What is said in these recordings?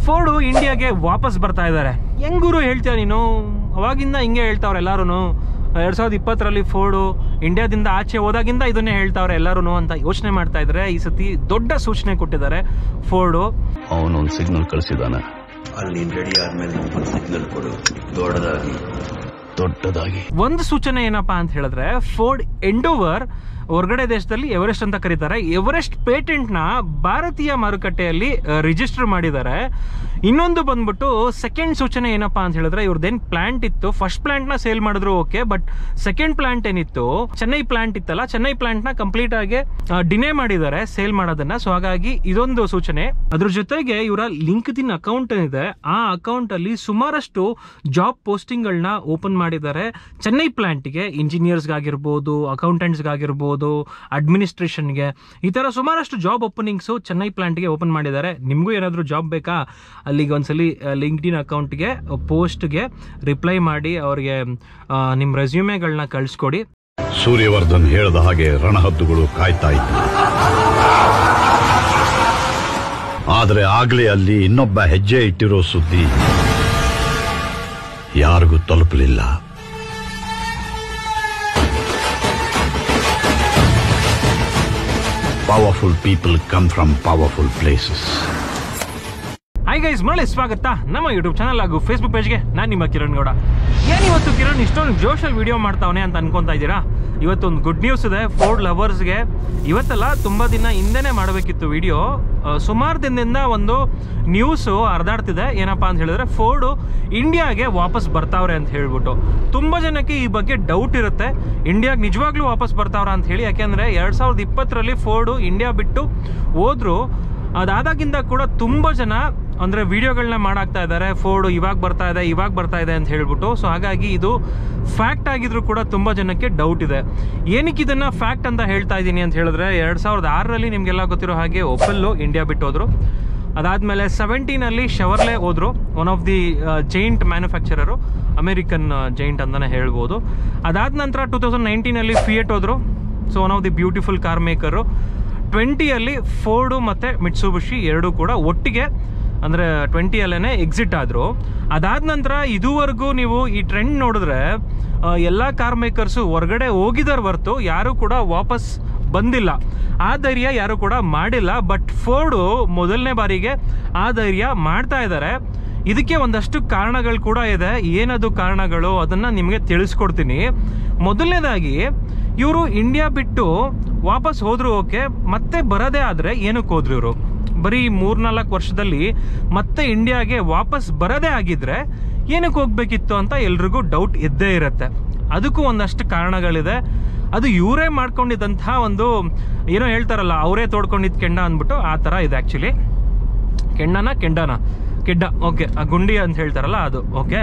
Ford ಇಂಡಿಯಾಗೆ ವಾಪಸ್ ಬರ್ತಾ ಇದ್ದಾರೆ ಹೆಂಗೂರು ಹೇಳ್ತೀಯ ನೀನು ಅವಾಗಿಂದ ಹಿಂಗೆ ಹೇಳ್ತಾವ್ರೆ ಎಲ್ಲರೂ ಎರಡ್ ಸಾವಿರದ ಇಪ್ಪತ್ತರಲ್ಲಿ ಫೋರ್ಡು ಇಂಡಿಯಾದಿಂದ ಆಚೆ ಹೋದಾಗಿಂದ ಇದನ್ನೇ ಹೇಳ್ತಾವ್ರೆ ಎಲ್ಲರೂ ಅಂತ ಯೋಚನೆ ಮಾಡ್ತಾ ಇದ್ದಾರೆ ಈ ಸತಿ ದೊಡ್ಡ ಸೂಚನೆ ಕೊಟ್ಟಿದ್ದಾರೆ ಫೋರ್ಡು ಅವನೊಂದು ಸಿಗ್ನಲ್ ಕಳಿಸಿದಾನೆ ಅಲ್ಲಿ ನೀನ್ ರೆಡಿ ಆದ್ಮೇಲೆ ಒಂದು ಸಿಗ್ನಲ್ ಕೊಡು ದೊಡ್ಡದಾಗಿ ದೊಡ್ಡದಾಗಿ ಒಂದು ಸೂಚನೆ ಏನಪ್ಪಾ ಅಂತ ಹೇಳಿದ್ರೆ ಫೋರ್ಡ್ ಎಂಡೋವರ್ ಹೊರಗಡೆ ದೇಶದಲ್ಲಿ ಎವರೆಸ್ಟ್ ಅಂತ ಕರೀತಾರೆ ಎವರೆಸ್ಟ್ ಪೇಟೆಂಟ್ನ ಭಾರತೀಯ ಮಾರುಕಟ್ಟೆಯಲ್ಲಿ ರಿಜಿಸ್ಟರ್ ಮಾಡಿದ್ದಾರೆ ಇನ್ನೊಂದು ಬಂದ್ಬಿಟ್ಟು ಸೆಕೆಂಡ್ ಸೂಚನೆ ಏನಪ್ಪಾ ಅಂತ ಹೇಳಿದ್ರೆ ಇವ್ರದ್ದೇನು ಪ್ಲಾಂಟ್ ಇತ್ತು ಫಸ್ಟ್ ಪ್ಲಾಂಟ್ನ ಸೇಲ್ ಮಾಡಿದ್ರು ಓಕೆ ಬಟ್ ಸೆಕೆಂಡ್ ಪ್ಲಾಂಟ್ ಏನಿತ್ತು ಚೆನ್ನೈ ಪ್ಲಾಂಟ್ ಇತ್ತಲ್ಲ ಚೆನ್ನೈ ಪ್ಲಾಂಟ್ನ ಕಂಪ್ಲೀಟ್ ಆಗಿ ಡಿನೇ ಮಾಡಿದ್ದಾರೆ ಸೇಲ್ ಮಾಡೋದನ್ನ ಸೊ ಹಾಗಾಗಿ ಇದೊಂದು ಸೂಚನೆ ಅದ್ರ ಜೊತೆಗೆ ಇವರ ಲಿಂಕ್ ದಿನ್ ಅಕೌಂಟ್ ಏನಿದೆ ಆ ಅಕೌಂಟ್ ಅಲ್ಲಿ ಸುಮಾರಷ್ಟು ಜಾಬ್ ಪೋಸ್ಟಿಂಗ್ಗಳನ್ನ ಓಪನ್ ಮಾಡಿದ್ದಾರೆ ಚೆನ್ನೈ ಪ್ಲಾಂಟ್ಗೆ ಇಂಜಿನಿಯರ್ಸ್ಗಾಗಿರ್ಬೋದು ಅಕೌಂಟೆಂಟ್ಸ್ಗಾಗಿರ್ಬೋದು ಅಡ್ಮಿನಿಸ್ಟ್ರೇಷನ್ಗೆ ಈ ಥರ ಸುಮಾರಷ್ಟು ಜಾಬ್ ಓಪನಿಂಗ್ಸು ಚೆನ್ನೈ ಪ್ಲಾಂಟ್ಗೆ ಓಪನ್ ಮಾಡಿದ್ದಾರೆ ನಿಮಗೂ ಏನಾದರೂ ಜಾಬ್ ಬೇಕಾ ಅಲ್ಲಿಗೆ ಒಂದ್ಸಲಿ ಲಿಂಕ್ಡ್ ಇನ್ ಅಕೌಂಟ್ಗೆ ಪೋಸ್ಟ್ಗೆ ರಿಪ್ಲೈ ಮಾಡಿ ಅವ್ರಿಗೆ ನಿಮ್ಮ ರೆಸ್ಯೂಮೆಗಳನ್ನ ಕಳಿಸ್ಕೊಡಿ ಸೂರ್ಯವರ್ಧನ್ ಹೇಳ್ದ ಹಾಗೆ ರಣಹದ್ದುಗಳು ಕಾಯ್ತಾ ಇದ್ವು ಆದರೆ ಆಗ್ಲೇ ಅಲ್ಲಿ ಇನ್ನೊಬ್ಬ ಹೆಜ್ಜೆ ಇಟ್ಟಿರೋ ಸುದ್ದಿ ಯಾರಿಗೂ ತಲುಪಲಿಲ್ಲ powerful people come from powerful places hi guys ಮಳೆ ಸ್ವಾಗತ ನಮ್ಮ ಯೂಟ್ಯೂಬ್ ಚಾನಲ್ ಹಾಗೂ ಫೇಸ್ಬುಕ್ ಪೇಜ್ಗೆ ನಾನು ನಿಮ್ಮ ಕಿರಣ್ ಗೌಡ ಏನು ಇವತ್ತು ಕಿರಣ್ ಇಷ್ಟೊಂದು ಜೋಶಲ್ಲಿ ವಿಡಿಯೋ ಮಾಡ್ತಾವನೆ ಅಂತ ಅನ್ಕೊಂತಾ ಇದ್ದೀರಾ ಇವತ್ತೊಂದು ಗುಡ್ ನ್ಯೂಸ್ ಇದೆ ಫೋರ್ಡ್ ಲವರ್ಸ್ಗೆ ಇವತ್ತೆಲ್ಲ ತುಂಬ ದಿನ ಹಿಂದೆನೇ ಮಾಡಬೇಕಿತ್ತು ವಿಡಿಯೋ ಸುಮಾರು ದಿನದಿಂದ ಒಂದು ನ್ಯೂಸು ಹರಿದಾಡ್ತಿದೆ ಏನಪ್ಪಾ ಅಂತ ಹೇಳಿದ್ರೆ ಫೋರ್ಡು ಇಂಡಿಯಾಗೆ ವಾಪಸ್ ಬರ್ತಾವ್ರೆ ಅಂತ ಹೇಳ್ಬಿಟ್ಟು ತುಂಬ ಜನಕ್ಕೆ ಈ ಬಗ್ಗೆ ಡೌಟ್ ಇರುತ್ತೆ ಇಂಡಿಯಾಗೆ ನಿಜವಾಗ್ಲೂ ವಾಪಸ್ ಬರ್ತಾವ್ರ ಅಂತ ಹೇಳಿ ಯಾಕೆಂದರೆ ಎರಡು ಸಾವಿರದ ಇಪ್ಪತ್ತರಲ್ಲಿ ಫೋರ್ಡು ಇಂಡಿಯಾ ಬಿಟ್ಟು ಹೋದ್ರು ಅದಾದಾಗಿಂದ ಕೂಡ ತುಂಬ ಜನ ಅಂದರೆ ವಿಡಿಯೋಗಳನ್ನ ಮಾಡಾಕ್ತಾ ಇದ್ದಾರೆ ಫೋರ್ಡು ಇವಾಗ ಬರ್ತಾ ಇದೆ ಇವಾಗ ಬರ್ತಾ ಇದೆ ಅಂತ ಹೇಳ್ಬಿಟ್ಟು ಸೊ ಹಾಗಾಗಿ ಇದು ಫ್ಯಾಕ್ಟ್ ಆಗಿದ್ರು ಕೂಡ ತುಂಬ ಜನಕ್ಕೆ ಡೌಟ್ ಇದೆ ಏನಕ್ಕೆ ಇದನ್ನು ಫ್ಯಾಕ್ಟ್ ಅಂತ ಹೇಳ್ತಾ ಇದ್ದೀನಿ ಅಂತ ಹೇಳಿದ್ರೆ ಎರಡು ಸಾವಿರದ ಆರರಲ್ಲಿ ನಿಮಗೆಲ್ಲ ಗೊತ್ತಿರೋ ಹಾಗೆ ಒಪ್ಪಲ್ಲು ಇಂಡಿಯಾ ಬಿಟ್ಟು ಹೋದ್ರು ಅದಾದಮೇಲೆ ಸೆವೆಂಟೀನಲ್ಲಿ ಶವರ್ಲೆ ಹೋದ್ರು one of the giant manufacturer American giant ಅಂತಲೇ ಹೇಳ್ಬೋದು ಅದಾದ ನಂತರ ಟೂ ತೌಸಂಡ್ ನೈನ್ಟೀನಲ್ಲಿ ಫಿಯೇಟ್ ಹೋದ್ರು so one of the beautiful car maker ಟ್ವೆಂಟಿಯಲ್ಲಿ ಫೋರ್ಡು ಮತ್ತು ಮಿಟ್ಸುಬುಷಿ ಎರಡೂ ಕೂಡ ಒಟ್ಟಿಗೆ ಅಂದರೆ ಟ್ವೆಂಟಿಯಲ್ಲೇ ಎಕ್ಸಿಟ್ ಆದರು ಅದಾದ ನಂತರ ಇದುವರೆಗೂ ನೀವು ಈ ಟ್ರೆಂಡ್ ನೋಡಿದ್ರೆ ಎಲ್ಲ ಕಾರ್ ಮೇಕರ್ಸು ಹೊರಗಡೆ ಹೋಗಿದಾರೆ ಹೊರ್ತು ಯಾರೂ ಕೂಡ ವಾಪಸ್ ಬಂದಿಲ್ಲ ಆ ಧೈರ್ಯ ಯಾರು ಕೂಡ ಮಾಡಿಲ್ಲ ಬಟ್ ಫೋರ್ಡು ಮೊದಲನೇ ಬಾರಿಗೆ ಆ ಧೈರ್ಯ ಮಾಡ್ತಾ ಇದ್ದಾರೆ ಇದಕ್ಕೆ ಒಂದಷ್ಟು ಕಾರಣಗಳು ಕೂಡ ಇದೆ ಏನದು ಕಾರಣಗಳು ಅದನ್ನು ನಿಮಗೆ ತಿಳಿಸ್ಕೊಡ್ತೀನಿ ಮೊದಲನೇದಾಗಿ ಇವರು ಇಂಡಿಯಾ ಬಿಟ್ಟು ವಾಪಸ್ ಹೋದ್ರು ಓಕೆ ಮತ್ತೆ ಬರದೇ ಆದರೆ ಏನಕ್ಕೆ ಹೋದ್ರು ಇವರು ಬರೀ ಮೂರ್ನಾಲ್ಕು ವರ್ಷದಲ್ಲಿ ಮತ್ತೆ ಇಂಡಿಯಾಗೆ ವಾಪಸ್ ಬರದೇ ಆಗಿದ್ರೆ ಏನಕ್ಕೆ ಹೋಗ್ಬೇಕಿತ್ತು ಅಂತ ಎಲ್ರಿಗೂ ಡೌಟ್ ಇದ್ದೇ ಇರುತ್ತೆ ಅದಕ್ಕೂ ಒಂದಷ್ಟು ಕಾರಣಗಳಿದೆ ಅದು ಇವರೇ ಮಾಡ್ಕೊಂಡಿದ್ದಂತಹ ಒಂದು ಏನೋ ಹೇಳ್ತಾರಲ್ಲ ಅವರೇ ತೋಡ್ಕೊಂಡಿದ್ದು ಕೆಂಡ ಅಂದ್ಬಿಟ್ಟು ಆ ಥರ ಇದೆ ಆ್ಯಕ್ಚುಲಿ ಕೆಂಡನ ಕೆಂಡನ ಕೆಡ್ಡ ಓಕೆ ಆ ಗುಂಡಿ ಅಂತ ಹೇಳ್ತಾರಲ್ಲ ಅದು ಓಕೆ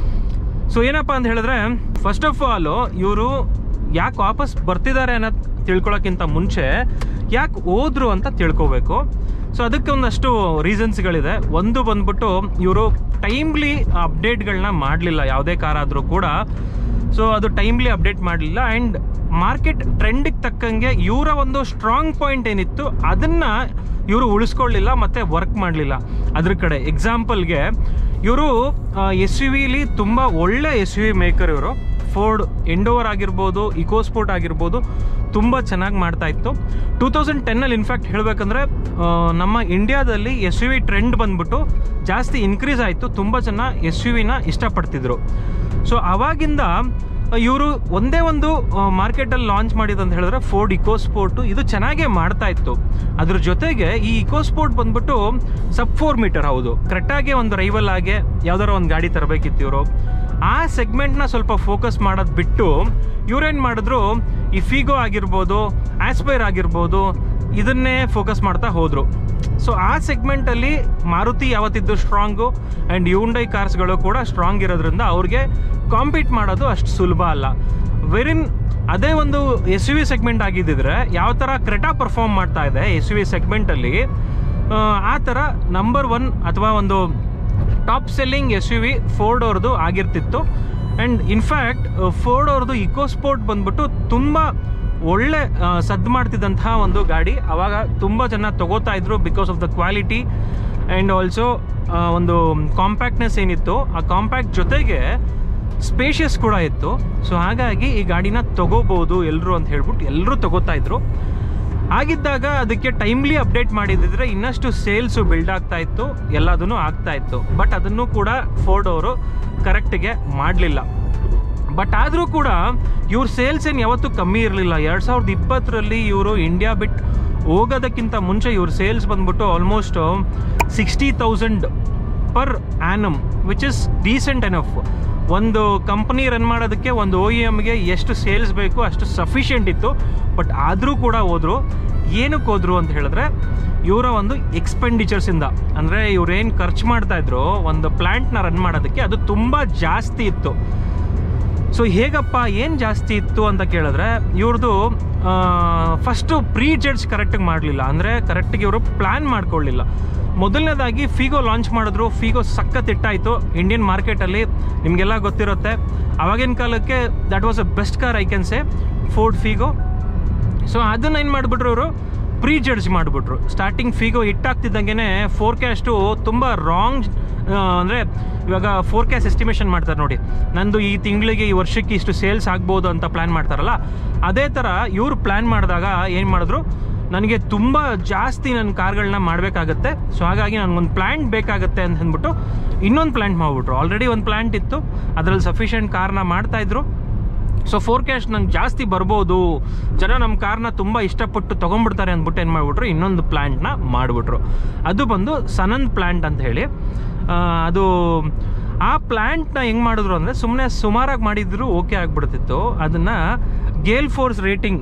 ಸೊ ಏನಪ್ಪ ಅಂತ ಹೇಳಿದ್ರೆ ಫಸ್ಟ್ ಆಫ್ ಆಲ್ ಇವರು ಯಾಕೆ ವಾಪಸ್ ಬರ್ತಿದ್ದಾರೆ ಅನ್ನೋದು ತಿಳ್ಕೊಳಕ್ಕಿಂತ ಮುಂಚೆ ಯಾಕೆ ಹೋದ್ರು ಅಂತ ತಿಳ್ಕೊಬೇಕು ಸೊ ಅದಕ್ಕೆ ಒಂದಷ್ಟು ರೀಸನ್ಸ್ಗಳಿದೆ ಒಂದು ಬಂದ್ಬಿಟ್ಟು ಇವರು ಟೈಮ್ಲಿ ಅಪ್ಡೇಟ್ಗಳನ್ನ ಮಾಡಲಿಲ್ಲ ಯಾವುದೇ ಕಾರ್ ಆದರೂ ಕೂಡ ಸೊ ಅದು ಟೈಮ್ಲಿ ಅಪ್ಡೇಟ್ ಮಾಡಲಿಲ್ಲ ಆ್ಯಂಡ್ ಮಾರ್ಕೆಟ್ ಟ್ರೆಂಡಿಗೆ ತಕ್ಕಂಗೆ ಇವರ ಒಂದು ಸ್ಟ್ರಾಂಗ್ ಪಾಯಿಂಟ್ ಏನಿತ್ತು ಅದನ್ನು ಇವರು ಉಳಿಸ್ಕೊಳ್ಳಿಲ್ಲ ಮತ್ತು ವರ್ಕ್ ಮಾಡಲಿಲ್ಲ ಅದ್ರ ಕಡೆ ಎಕ್ಸಾಂಪಲ್ಗೆ ಇವರು ಎಸ್ ಯು ವಿಲಿ ತುಂಬ ಒಳ್ಳೆ ಎಸ್ ಯು ವಿ ಮೇಕರ್ ಇವರು ಫೋರ್ಡ್ ಎಂಡೋವರ್ ಆಗಿರ್ಬೋದು ಇಕೋಸ್ಪೋರ್ಟ್ ಆಗಿರ್ಬೋದು ತುಂಬ ಚೆನ್ನಾಗಿ ಮಾಡ್ತಾ ಇತ್ತು ಟೂ ತೌಸಂಡ್ ಟೆನ್ನಲ್ಲಿ ಇನ್ಫ್ಯಾಕ್ಟ್ ಹೇಳಬೇಕಂದ್ರೆ ನಮ್ಮ ಇಂಡಿಯಾದಲ್ಲಿ ಎಸ್ ಯು ವಿ ಟ್ರೆಂಡ್ ಬಂದ್ಬಿಟ್ಟು ಜಾಸ್ತಿ ಇನ್ಕ್ರೀಸ್ ಆಯಿತು ತುಂಬ ಜನ ಎಸ್ ಯು ವಿನ ಇಷ್ಟಪಡ್ತಿದ್ರು ಸೊ ಆವಾಗಿಂದ ಇವರು ಒಂದೇ ಒಂದು ಮಾರ್ಕೆಟಲ್ಲಿ ಲಾಂಚ್ ಮಾಡಿದಂತ ಹೇಳಿದ್ರೆ ಫೋರ್ಡ್ ಇಕೋಸ್ಪೋರ್ಟು ಇದು ಚೆನ್ನಾಗೇ ಮಾಡ್ತಾ ಇತ್ತು ಅದ್ರ ಜೊತೆಗೆ ಈ ಇಕೋಸ್ಪೋರ್ಟ್ ಬಂದ್ಬಿಟ್ಟು ಸಬ್ ಫೋರ್ ಮೀಟರ್ ಹೌದು ಕರೆಕ್ಟಾಗಿ ಒಂದು ರೈವಲ್ ಆಗಿ ಯಾವ್ದಾರ ಒಂದು ಗಾಡಿ ತರಬೇಕಿತ್ತು ಇವರು ಆ ಸೆಗ್ಮೆಂಟ್ನ ಸ್ವಲ್ಪ ಫೋಕಸ್ ಮಾಡೋದು ಬಿಟ್ಟು ಇವ್ರೇನು ಮಾಡಿದ್ರು ಈ ಫಿಗೋ ಆಗಿರ್ಬೋದು ಆಸ್ಪೈರ್ ಆಗಿರ್ಬೋದು ಇದನ್ನೇ ಫೋಕಸ್ ಮಾಡ್ತಾ ಹೋದರು ಸೊ ಆ ಸೆಗ್ಮೆಂಟಲ್ಲಿ ಮಾರುತಿ ಯಾವತ್ತಿದ್ದು ಸ್ಟ್ರಾಂಗು ಆ್ಯಂಡ್ ಯುಂಡೈ ಕಾರ್ಸ್ಗಳು ಕೂಡ ಸ್ಟ್ರಾಂಗ್ ಇರೋದ್ರಿಂದ ಅವ್ರಿಗೆ ಕಾಂಪೀಟ್ ಮಾಡೋದು ಅಷ್ಟು ಸುಲಭ ಅಲ್ಲ ವೆರಿನ್ ಅದೇ ಒಂದು ಎಸ್ ಯು ವಿ ಸೆಗ್ಮೆಂಟ್ ಆಗಿದ್ದಿದ್ರೆ ಯಾವ ಥರ ಕ್ರೆಟಾ ಪರ್ಫಾರ್ಮ್ ಮಾಡ್ತಾ ಇದೆ ಎಸ್ ಯು ವಿ ಸೆಗ್ಮೆಂಟಲ್ಲಿ ಆ ಥರ ನಂಬರ್ ಒನ್ ಅಥವಾ ಒಂದು top selling S U V Ford ಅವ್ರದ್ದು ಆಗಿರ್ತಿತ್ತು ಆ್ಯಂಡ್ ಇನ್ಫ್ಯಾಕ್ಟ್ ಫೋರ್ಡ್ ಅವ್ರದ್ದು ಇಕೋಸ್ಪೋರ್ಟ್ ಬಂದ್ಬಿಟ್ಟು ತುಂಬ ಒಳ್ಳೆ ಸದ್ದು ಮಾಡ್ತಿದ್ದಂತಹ ಒಂದು ಗಾಡಿ ಅವಾಗ ತುಂಬ ಜನ ತಗೋತಾ ಇದ್ರು because of the quality and also ಒಂದು ಕಾಂಪ್ಯಾಕ್ಟ್ನೆಸ್ ಏನಿತ್ತು ಆ ಕಾಂಪ್ಯಾಕ್ಟ್ ಜೊತೆಗೆ ಸ್ಪೇಷಿಯಸ್ ಕೂಡ ಇತ್ತು ಸೊ ಹಾಗಾಗಿ ಈ ಗಾಡಿನ ತಗೋಬೋದು ಎಲ್ಲರೂ ಅಂತ ಹೇಳ್ಬಿಟ್ಟು ಎಲ್ಲರೂ ತಗೋತಾ ಇದ್ರು ಆಗಿದ್ದಾಗ ಅದಕ್ಕೆ ಟೈಮ್ಲಿ ಅಪ್ಡೇಟ್ ಮಾಡಿದ್ರೆ ಇನ್ನಷ್ಟು ಸೇಲ್ಸು ಬಿಲ್ಡ್ ಆಗ್ತಾ ಇತ್ತು ಎಲ್ಲದೂ ಆಗ್ತಾ ಇತ್ತು ಬಟ್ ಅದನ್ನು ಕೂಡ ಫೋರ್ಡ್ ಅವರು ಕರೆಕ್ಟ್ಗೆ ಮಾಡಲಿಲ್ಲ ಬಟ್ ಆದರೂ ಕೂಡ ಇವ್ರ ಸೇಲ್ಸ್ ಏನು ಯಾವತ್ತೂ ಕಮ್ಮಿ ಇರಲಿಲ್ಲ ಎರಡು ಸಾವಿರದ ಇಪ್ಪತ್ತರಲ್ಲಿ ಇವರು ಇಂಡಿಯಾ ಬಿಟ್ಟು ಹೋಗೋದಕ್ಕಿಂತ ಮುಂಚೆ ಇವ್ರ ಸೇಲ್ಸ್ ಬಂದ್ಬಿಟ್ಟು almost sixty thousand per annum which is decent enough ಒಂದು ಕಂಪನಿ ರನ್ ಮಾಡೋದಕ್ಕೆ ಒಂದು ಓ ಇ ಎಮ್ಗೆ ಎಷ್ಟು ಸೇಲ್ಸ್ ಬೇಕು ಅಷ್ಟು ಸಫಿಷಿಯೆಂಟ್ ಇತ್ತು ಬಟ್ ಆದರೂ ಕೂಡ ಹೋದ್ರು ಏನಕ್ಕೆ ಹೋದ್ರು ಅಂತ ಹೇಳಿದ್ರೆ ಇವರ ಒಂದು ಎಕ್ಸ್ಪೆಂಡಿಚರ್ಸಿಂದ ಅಂದರೆ ಇವ್ರೇನು ಖರ್ಚು ಮಾಡ್ತಾ ಇದ್ರು ಒಂದು ಪ್ಲ್ಯಾಂಟ್ನ ರನ್ ಮಾಡೋದಕ್ಕೆ ಅದು ತುಂಬ ಜಾಸ್ತಿ ಇತ್ತು ಸೊ ಹೇಗಪ್ಪ ಏನು ಜಾಸ್ತಿ ಇತ್ತು ಅಂತ ಕೇಳಿದ್ರೆ ಇವ್ರದ್ದು ಫಸ್ಟು ಪ್ರೀ ಜಡ್ಜ್ ಕರೆಕ್ಟಾಗಿ ಮಾಡಲಿಲ್ಲ ಅಂದರೆ ಕರೆಕ್ಟಾಗಿ ಇವರು ಪ್ಲ್ಯಾನ್ ಮಾಡ್ಕೊಳ್ಳಿಲ್ಲ ಮೊದಲನೇದಾಗಿ ಫಿಗೋ ಲಾಂಚ್ ಮಾಡಿದ್ರು ಫಿಗೋ ಸಖತ್ ಇಟ್ಟಾಯಿತು ಇಂಡಿಯನ್ ಮಾರ್ಕೆಟಲ್ಲಿ ನಿಮಗೆಲ್ಲ ಗೊತ್ತಿರುತ್ತೆ ಅವಾಗಿನ ಕಾಲಕ್ಕೆ that was a best car I can say Ford Figo so ಅದನ್ನ ಏನು ಮಾಡಿಬಿಟ್ರು ಇವರು ಪ್ರೀ ಜಡ್ಜ್ ಮಾಡಿಬಿಟ್ರು ಸ್ಟಾರ್ಟಿಂಗ್ ಫಿಗೋ ಹಿಟ್ಟಾಗ್ತಿದ್ದಂಗೆ ಫೋರ್ಕ್ಯಾಸ್ಟು ತುಂಬ ರಾಂಗ್ ಅಂದರೆ ಇವಾಗ ಫೋರ್ಕ್ಯಾಸ್ಟ್ ಎಸ್ಟಿಮೇಷನ್ ಮಾಡ್ತಾರೆ ನೋಡಿ ನಂದು ಈ ತಿಂಗಳಿಗೆ ಈ ವರ್ಷಕ್ಕೆ ಇಷ್ಟು ಸೇಲ್ಸ್ ಆಗ್ಬೋದು ಅಂತ ಪ್ಲ್ಯಾನ್ ಮಾಡ್ತಾರಲ್ಲ ಅದೇ ಥರ ಇವರು ಪ್ಲ್ಯಾನ್ ಮಾಡಿದಾಗ ಏನು ಮಾಡಿದ್ರು ನನಗೆ ತುಂಬ ಜಾಸ್ತಿ ನನ್ನ ಕಾರ್ಗಳನ್ನ ಮಾಡಬೇಕಾಗತ್ತೆ ಸೊ ಹಾಗಾಗಿ ನನಗೊಂದು ಪ್ಲ್ಯಾಂಟ್ ಬೇಕಾಗುತ್ತೆ ಅಂತ ಅಂದ್ಬಿಟ್ಟು ಇನ್ನೊಂದು ಪ್ಲ್ಯಾಂಟ್ ಮಾಡಿಬಿಟ್ರು ಆಲ್ರೆಡಿ ಒಂದು ಪ್ಲ್ಯಾಂಟ್ ಇತ್ತು ಅದರಲ್ಲಿ ಸಫಿಷಿಯೆಂಟ್ ಕಾರ್ನ ಮಾಡ್ತಾಯಿದ್ರು ಸೊ ಫೋರ್ಕ್ಯಾಸ್ಟ್ ನಂಗೆ ಜಾಸ್ತಿ ಬರ್ಬೋದು ಜನ ನಮ್ಮ ಕಾರ್ನ ತುಂಬ ಇಷ್ಟಪಟ್ಟು ತೊಗೊಂಡ್ಬಿಡ್ತಾರೆ ಅಂದ್ಬಿಟ್ಟು ಏನು ಮಾಡಿಬಿಟ್ರು ಇನ್ನೊಂದು ಪ್ಲ್ಯಾಂಟ್ನ ಮಾಡಿಬಿಟ್ರು ಅದು ಬಂದು ಸನಂದ್ ಪ್ಲ್ಯಾಂಟ್ ಅಂತ ಹೇಳಿ ಆ, ಅದು ಆ ಪ್ಲ್ಯಾಂಟ್ನ ಹೆಂಗೆ ಮಾಡಿದ್ರು ಅಂದರೆ ಸುಮ್ಮನೆ ಸುಮಾರಾಗಿ ಮಾಡಿದ್ರು ಓಕೆ ಆಗಿಬಿಡ್ತಿತ್ತು ಅದನ್ನು ಗೇಲ್ ಫೋರ್ಸ್ ರೇಟಿಂಗ್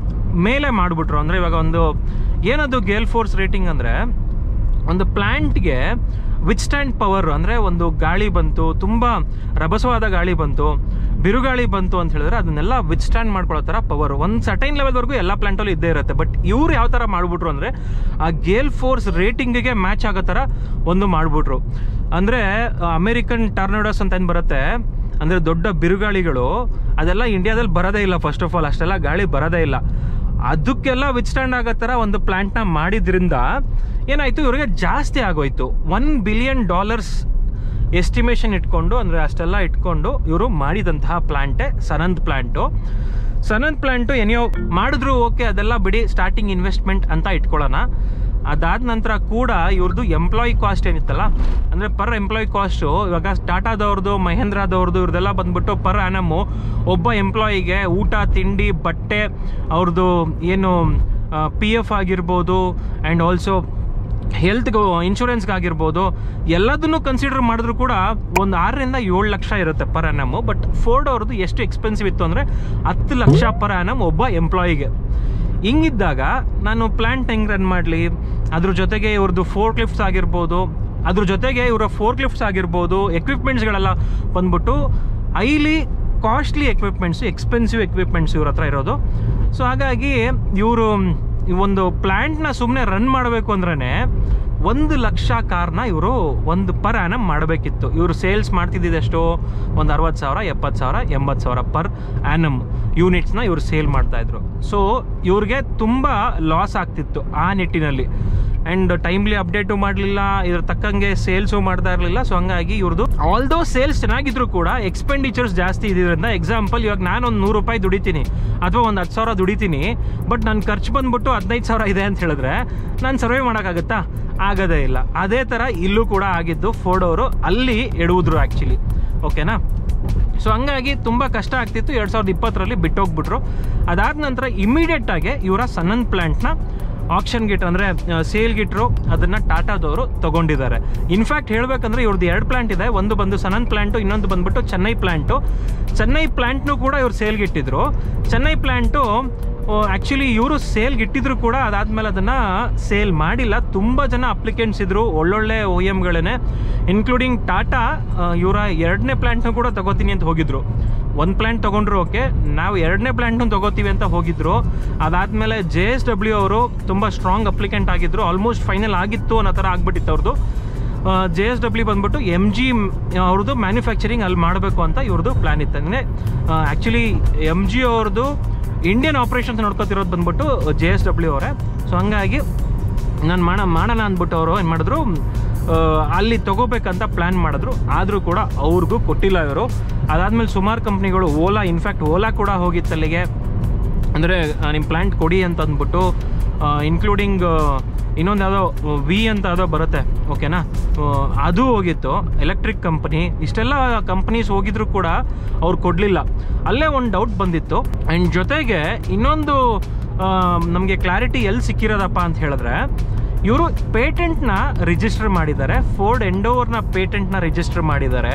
ಮೇಲೆ ಮಾಡಿಬಿಟ್ರು ಅಂದರೆ ಇವಾಗ ಒಂದು ಏನದು ಗೇಲ್ ಫೋರ್ಸ್ ರೇಟಿಂಗ್ ಅಂದರೆ ಒಂದು ಪ್ಲ್ಯಾಂಟ್ಗೆ ವಿತ್ ಸ್ಟ್ಯಾಂಡ್ ಪವರ್ ಅಂದರೆ ಒಂದು ಗಾಳಿ ಬಂತು ತುಂಬ ರಭಸವಾದ ಗಾಳಿ ಬಂತು ಬಿರುಗಾಳಿ ಬಂತು ಅಂತ ಹೇಳಿದ್ರೆ ಅದನ್ನೆಲ್ಲ ವಿತ್ ಸ್ಟ್ಯಾಂಡ್ ಮಾಡ್ಕೊಳ್ಳೋ ಥರ ಪವರ್ ಒಂದು ಸರ್ಟೈನ್ ಲೆವೆಲ್ವರೆಗೂ ಎಲ್ಲ ಪ್ಲಾಂಟಲ್ಲೂ ಇದ್ದೇ ಇರುತ್ತೆ ಬಟ್ ಇವ್ರು ಯಾವ ಥರ ಮಾಡಿಬಿಟ್ರು ಅಂದರೆ ಆ ಗೇಲ್ ಫೋರ್ಸ್ ರೇಟಿಂಗಿಗೆ ಮ್ಯಾಚ್ ಆಗೋ ಥರ ಒಂದು ಮಾಡಿಬಿಟ್ರು ಅಂದರೆ ಅಮೇರಿಕನ್ ಟರ್ನೋಡಸ್ ಅಂತ ಏನು ಬರುತ್ತೆ ಅಂದರೆ ದೊಡ್ಡ ಬಿರುಗಾಳಿಗಳು ಅದೆಲ್ಲ ಇಂಡಿಯಾದಲ್ಲಿ ಬರೋದೇ ಇಲ್ಲ ಫಸ್ಟ್ ಆಫ್ ಆಲ್ ಅಷ್ಟೆಲ್ಲ ಗಾಳಿ ಬರೋದೇ ಇಲ್ಲ ಅದಕ್ಕೆಲ್ಲ ವಿತ್ಸ್ಟ್ಯಾಂಡ್ ಆಗೋ ಥರ ಒಂದು ಪ್ಲ್ಯಾಂಟ್ನ ಮಾಡಿದ್ರಿಂದ ಏನಾಯಿತು ಇವ್ರಿಗೆ ಜಾಸ್ತಿ ಆಗೋಯ್ತು ಒನ್ ಬಿಲಿಯನ್ ಡಾಲರ್ಸ್ ಎಸ್ಟಿಮೇಷನ್ ಇಟ್ಕೊಂಡು ಅಂದರೆ ಅಷ್ಟೆಲ್ಲ ಇಟ್ಕೊಂಡು ಇವರು ಮಾಡಿದಂತಹ ಪ್ಲ್ಯಾಂಟೇ ಸನಂದ್ ಪ್ಲ್ಯಾಂಟು ಸನಂದ್ ಪ್ಲ್ಯಾಂಟು ಏನೋ ಮಾಡಿದ್ರು ಓಕೆ ಅದೆಲ್ಲ ಬಿಡಿ ಸ್ಟಾರ್ಟಿಂಗ್ ಇನ್ವೆಸ್ಟ್ಮೆಂಟ್ ಅಂತ ಇಟ್ಕೊಳ್ಳೋಣ ಅದಾದ ನಂತರ ಕೂಡ ಇವ್ರದ್ದು ಎಂಪ್ಲಾಯಿ ಕಾಸ್ಟ್ ಏನಿತ್ತಲ್ಲ ಅಂದರೆ ಪರ್ ಎಂಪ್ಲಾಯಿ ಕಾಸ್ಟು ಇವಾಗ ಟಾಟಾದವ್ರದ್ದು ಮಹೇಂದ್ರದವ್ರದ್ದು ಇವ್ರದೆಲ್ಲ ಬಂದ್ಬಿಟ್ಟು ಪರ್ ಆ್ಯನಮ್ಮು ಒಬ್ಬ ಎಂಪ್ಲಾಯಿಗೆ ಊಟ ತಿಂಡಿ ಬಟ್ಟೆ ಅವ್ರದ್ದು ಏನು ಪಿ ಎಫ್ ಆಗಿರ್ಬೋದು ಆ್ಯಂಡ್ ಆಲ್ಸೋ ಹೆಲ್ತ್ಗೆ ಇನ್ಶೂರೆನ್ಸ್ಗಾಗಿರ್ಬೋದು ಎಲ್ಲದನ್ನು ಕನ್ಸಿಡರ್ ಮಾಡಿದ್ರು ಕೂಡ ಒಂದು ಆರರಿಂದ ಏಳು ಲಕ್ಷ ಇರುತ್ತೆ ಪರ್ ಆ್ಯನಮ್ಮು ಬಟ್ ಫೋರ್ಡ್ ಅವ್ರದ್ದು ಎಷ್ಟು ಎಕ್ಸ್ಪೆನ್ಸಿವ್ ಇತ್ತು ಅಂದರೆ ಹತ್ತು ಲಕ್ಷ ಪರ್ ಆ್ಯನಮ್ ಒಬ್ಬ ಎಂಪ್ಲಾಯಿಗೆ ಹಿಂಗಿದ್ದಾಗ ನಾನು ಪ್ಲ್ಯಾಂಟ್ ಹೆಂಗೆ ರನ್ ಮಾಡಲಿ ಅದ್ರ ಜೊತೆಗೆ ಇವ್ರದ್ದು ಫೋರ್ ಕ್ಲಿಫ್ಟ್ಸ್ ಆಗಿರ್ಬೋದು ಅದ್ರ ಜೊತೆಗೆ ಇವರ ಫೋರ್ ಕ್ಲಿಫ್ಟ್ಸ್ ಆಗಿರ್ಬೋದು ಎಕ್ವಿಪ್ಮೆಂಟ್ಸ್ಗಳೆಲ್ಲ ಬಂದ್ಬಿಟ್ಟು highly costly equipments expensive equipments ಇವ್ರ ಹತ್ರ ಇರೋದು ಸೊ ಹಾಗಾಗಿ ಇವರು ಈ ಒಂದು ಪ್ಲ್ಯಾಂಟ್ನ ಸುಮ್ಮನೆ ರನ್ ಮಾಡಬೇಕು ಅಂದ್ರೇ ಒಂದು ಲಕ್ಷ ಕಾರ್ನ ಇವರು ಒಂದು ಪರ್ ಆ್ಯನಮ್ ಮಾಡಬೇಕಿತ್ತು ಇವರು ಸೇಲ್ಸ್ ಮಾಡ್ತಿದ್ದಿದ್ದೆಷ್ಟು ಒಂದು ಅರವತ್ತು ಸಾವಿರ ಎಪ್ಪತ್ತು ಸಾವಿರ ಎಂಬತ್ತು ಸಾವಿರ ಪರ್ ಆ್ಯನಮ್ ಯೂನಿಟ್ಸ್ನ ಇವರು ಸೇಲ್ ಮಾಡ್ತಾಯಿದ್ರು ಸೊ ಇವ್ರಿಗೆ ತುಂಬ ಲಾಸ್ ಆಗ್ತಿತ್ತು ಆ ನಿಟ್ಟಿನಲ್ಲಿ ಆ್ಯಂಡ್ ಟೈಮ್ಲಿ ಅಪ್ಡೇಟು ಮಾಡಲಿಲ್ಲ ಇದ್ರ ತಕ್ಕಂಗೆ ಸೇಲ್ಸು ಮಾಡ್ತಾ ಇರಲಿಲ್ಲ ಸೊ ಹಂಗಾಗಿ ಇವ್ರದ್ದು ಆಲ್ದೋ ಸೇಲ್ಸ್ ಚೆನ್ನಾಗಿದ್ರು ಕೂಡ ಎಕ್ಸ್ಪೆಂಡಿಚರ್ಸ್ ಜಾಸ್ತಿ ಇದ್ರಿಂದ ಎಕ್ಸಾಂಪಲ್ ಇವಾಗ ನಾನು ಒಂದು ನೂರು ರೂಪಾಯಿ ದುಡಿತೀನಿ ಅಥವಾ ಒಂದು ಹತ್ತು ಸಾವಿರ ದುಡಿತೀನಿ ಬಟ್ ನನ್ನ ಖರ್ಚು ಬಂದ್ಬಿಟ್ಟು ಹದಿನೈದು ಸಾವಿರ ಇದೆ ಅಂತ ಹೇಳಿದ್ರೆ ನಾನು ಸರ್ವೇ ಮಾಡೋಕ್ಕಾಗತ್ತಾ ಆಗೋದೇ ಇಲ್ಲ ಅದೇ ಥರ ಇಲ್ಲೂ ಕೂಡ ಆಗಿದ್ದು ಫೋರ್ಡ್ ಅವರು ಅಲ್ಲಿ ಎಡುವುದ್ರು ಆ್ಯಕ್ಚುಲಿ ಓಕೆನಾ ಸೊ ಹಂಗಾಗಿ ತುಂಬ ಕಷ್ಟ ಆಗ್ತಿತ್ತು ಎರಡು ಸಾವಿರದ ಇಪ್ಪತ್ತರಲ್ಲಿ ಬಿಟ್ಟೋಗ್ಬಿಟ್ರು ಅದಾದ ನಂತರ ಇಮಿಡಿಯೇಟಾಗಿ ಇವರ ಸನಂದ್ ಪ್ಲ್ಯಾಂಟ್ನ ಆಕ್ಷನ್ ಗಿಟ್ ಅಂದರೆ ಸೇಲ್ ಗಿಟ್ರು ಅದನ್ನು ಟಾಟಾದವರು ತಗೊಂಡಿದ್ದಾರೆ ಇನ್ಫ್ಯಾಕ್ಟ್ ಹೇಳಬೇಕಂದ್ರೆ ಇವ್ರದ್ದು ಎರಡು ಪ್ಲಾಂಟ್ ಇದೆ ಒಂದು ಬಂದು ಸನಂದ್ ಪ್ಲಾಂಟು ಇನ್ನೊಂದು ಬಂದ್ಬಿಟ್ಟು ಚೆನ್ನೈ ಪ್ಲಾಂಟು ಚೆನ್ನೈ ಪ್ಲಾಂಟ್ನು ಕೂಡ ಇವ್ರು ಸೇಲ್ಗೆ ಇಟ್ಟಿದ್ರು ಚೆನ್ನೈ ಪ್ಲಾಂಟು ಆ್ಯಕ್ಚುಲಿ ಇವರು ಸೇಲ್ಗೆ ಇಟ್ಟಿದ್ರು ಕೂಡ ಅದಾದಮೇಲೆ ಅದನ್ನು ಸೇಲ್ ಮಾಡಿಲ್ಲ ತುಂಬ ಜನ ಅಪ್ಲಿಕೆಂಟ್ಸ್ ಇದ್ರು ಒಳ್ಳೊಳ್ಳೆ ಒ ಎಮ್ಗಳೇ ಇನ್ಕ್ಲೂಡಿಂಗ್ ಟಾಟಾ ಇವರ ಎರಡನೇ ಪ್ಲ್ಯಾಂಟ್ನು ಕೂಡ ತಗೋತೀನಿ ಅಂತ ಹೋಗಿದ್ರು ಒಂದು ಪ್ಲ್ಯಾಂಟ್ ತೊಗೊಂಡ್ರು ಓಕೆ ನಾವು ಎರಡನೇ ಪ್ಲ್ಯಾಂಟ್ನು ತೊಗೋತೀವಿ ಅಂತ ಹೋಗಿದ್ರು ಅದಾದಮೇಲೆ ಜೆ ಎಸ್ ಡಬ್ಲ್ಯೂ ಅವರು ತುಂಬ ಸ್ಟ್ರಾಂಗ್ ಅಪ್ಲಿಕೆಂಟ್ ಆಗಿದ್ರು ಆಲ್ಮೋಸ್ಟ್ ಫೈನಲ್ ಆಗಿತ್ತು ಅನ್ನೋ ಥರ ಆಗ್ಬಿಟ್ಟಿತ್ತು ಅವ್ರದ್ದು ಜೆ ಎಸ್ ಡಬ್ಲ್ಯೂ ಬಂದ್ಬಿಟ್ಟು ಎಮ್ ಜಿ ಅವ್ರದ್ದು ಮ್ಯಾನುಫ್ಯಾಕ್ಚರಿಂಗ್ ಅಲ್ಲಿ ಮಾಡಬೇಕು ಅಂತ ಇವ್ರದ್ದು ಪ್ಲ್ಯಾನ್ ಇತ್ತು ಅಂದರೆ ಆ್ಯಕ್ಚುಲಿ ಎಮ್ ಜಿ ಅವ್ರದ್ದು ಇಂಡಿಯನ್ ಆಪ್ರೇಷನ್ಸ್ ನೋಡ್ಕೊತಿರೋದು ಬಂದ್ಬಿಟ್ಟು ಜೆ ಎಸ್ ಡಬ್ಲ್ಯೂ ಅವರೇ ಸೊ ಹಂಗಾಗಿ ನಾನು ಮಾಡ ಮಾಡೋಣ ಅಂದ್ಬಿಟ್ಟು ಅವರು ಏನು ಮಾಡಿದ್ರು ಅಲ್ಲಿ ತಗೋಬೇಕಂತ ಪ್ಲ್ಯಾನ್ ಮಾಡಿದ್ರು ಆದರೂ ಕೂಡ ಅವ್ರಿಗೂ ಕೊಟ್ಟಿಲ್ಲ ಇವರು ಅದಾದಮೇಲೆ ಸುಮಾರು ಕಂಪ್ನಿಗಳು ಓಲಾ ಇನ್ಫ್ಯಾಕ್ಟ್ ಓಲಾ ಕೂಡ ಹೋಗಿತ್ತು ಅಲ್ಲಿಗೆ ಅಂದರೆ ನಿಮ್ಮ ಪ್ಲ್ಯಾಂಟ್ ಕೊಡಿ ಅಂತ ಅಂದ್ಬಿಟ್ಟು ಇನ್ಕ್ಲೂಡಿಂಗ್ ಇನ್ನೊಂದು ಯಾವುದೋ ವಿ ಅಂತ ಯಾವುದೋ ಬರುತ್ತೆ ಓಕೆನಾ ಆ, ಅದು ಹೋಗಿತ್ತು ಎಲೆಕ್ಟ್ರಿಕ್ ಕಂಪನಿ ಇಷ್ಟೆಲ್ಲ ಕಂಪ್ನೀಸ್ ಹೋಗಿದ್ರು ಕೂಡ ಅವ್ರು ಕೊಡಲಿಲ್ಲ ಅಲ್ಲೇ ಒಂದು ಡೌಟ್ ಬಂದಿತ್ತು ಆ್ಯಂಡ್ ಜೊತೆಗೆ ಇನ್ನೊಂದು ನಮಗೆ ಕ್ಲಾರಿಟಿ ಎಲ್ಲಿ ಸಿಕ್ಕಿರೋದಪ್ಪ ಅಂತ ಹೇಳಿದ್ರೆ ಇವರು ಪೇಟೆಂಟ್ನ ರಿಜಿಸ್ಟರ್ ಮಾಡಿದ್ದಾರೆ ಫೋರ್ಡ್ ಎಂಡೋವರ್ನ ಪೇಟೆಂಟ್ನ ರಿಜಿಸ್ಟರ್ ಮಾಡಿದ್ದಾರೆ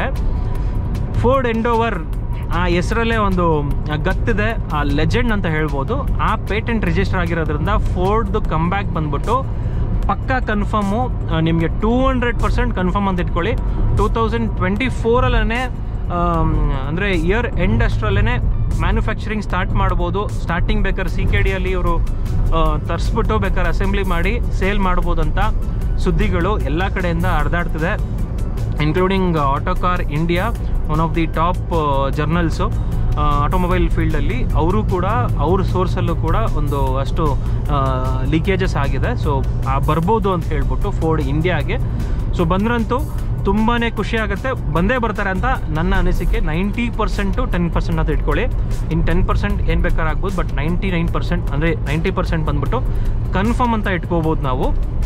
ಫೋರ್ಡ್ ಎಂಡೋವರ್ ಆ ಹೆಸರಲ್ಲೇ ಒಂದು ಗತ್ತಿದೆ ಆ ಲೆಜೆಂಡ್ ಅಂತ ಹೇಳ್ಬೋದು ಆ ಪೇಟೆಂಟ್ ರಿಜಿಸ್ಟರ್ ಆಗಿರೋದ್ರಿಂದ ಫೋರ್ಡ್ದು ಕಮ್ಬ್ಯಾಕ್ ಬಂದ್ಬಿಟ್ಟು ಪಕ್ಕಾ ಕನ್ಫರ್ಮು ನಿಮಗೆ ಟೂ ಹಂಡ್ರೆಡ್ ಪರ್ಸೆಂಟ್ ಕನ್ಫರ್ಮ್ ಅಂತ ಇಟ್ಕೊಳ್ಳಿ ಟೂ ತೌಸಂಡ್ ಟ್ವೆಂಟಿ ಫೋರಲ್ಲೇ ಅಂದರೆ ಇಯರ್ ಎಂಡ್ ಅಷ್ಟರಲ್ಲೇ ಮ್ಯಾನುಫ್ಯಾಕ್ಚರಿಂಗ್ ಸ್ಟಾರ್ಟ್ ಮಾಡ್ಬೋದು ಸ್ಟಾರ್ಟಿಂಗ್ ಬೇಕಾದ್ರೆ ಸಿ ಕೆ ಡಿಯಲ್ಲಿ ಇವರು ತರಿಸ್ಬಿಟ್ಟು ಬೇಕಾದ್ರೆ ಅಸೆಂಬ್ಲಿ ಮಾಡಿ ಸೇಲ್ ಮಾಡ್ಬೋದು ಅಂತ ಸುದ್ದಿಗಳು ಎಲ್ಲ ಕಡೆಯಿಂದ ಹರಿದಾಡ್ತಿದೆ including Autocar India one of the top journals automobile ಫೀಲ್ಡಲ್ಲಿ ಅವರು ಕೂಡ ಅವ್ರ ಸೋರ್ಸಲ್ಲೂ ಕೂಡ ಒಂದು ಅಷ್ಟು ಲೀಕೇಜಸ್ ಆಗಿದೆ ಸೊ ಬರ್ಬೋದು ಅಂತ ಹೇಳ್ಬಿಟ್ಟು ಫೋರ್ಡ್ ಇಂಡಿಯಾಗೆ ಸೊ ಬಂದ್ರಂತೂ ತುಂಬಾ ಖುಷಿ ಆಗುತ್ತೆ ಬಂದೇ ಬರ್ತಾರೆ ಅಂತ ನನ್ನ ಅನಿಸಿಕೆ ನೈಂಟಿ ಪರ್ಸೆಂಟು ಟೆನ್ ಪರ್ಸೆಂಟ್ ಅಂತ ಇಟ್ಕೊಳ್ಳಿ ಇನ್ನು ಟೆನ್ ಪರ್ಸೆಂಟ್ ಏನು ಬೇಕಾದ್ರೆ ಆಗ್ಬೋದು ಬಟ್ ನೈಂಟಿ ನೈನ್ ಪರ್ಸೆಂಟ್ ಅಂದರೆ ನೈಂಟಿ ಪರ್ಸೆಂಟ್ ಬಂದ್ಬಿಟ್ಟು ಕನ್ಫರ್ಮ್ ಅಂತ ಇಟ್ಕೋಬೋದು ನಾವು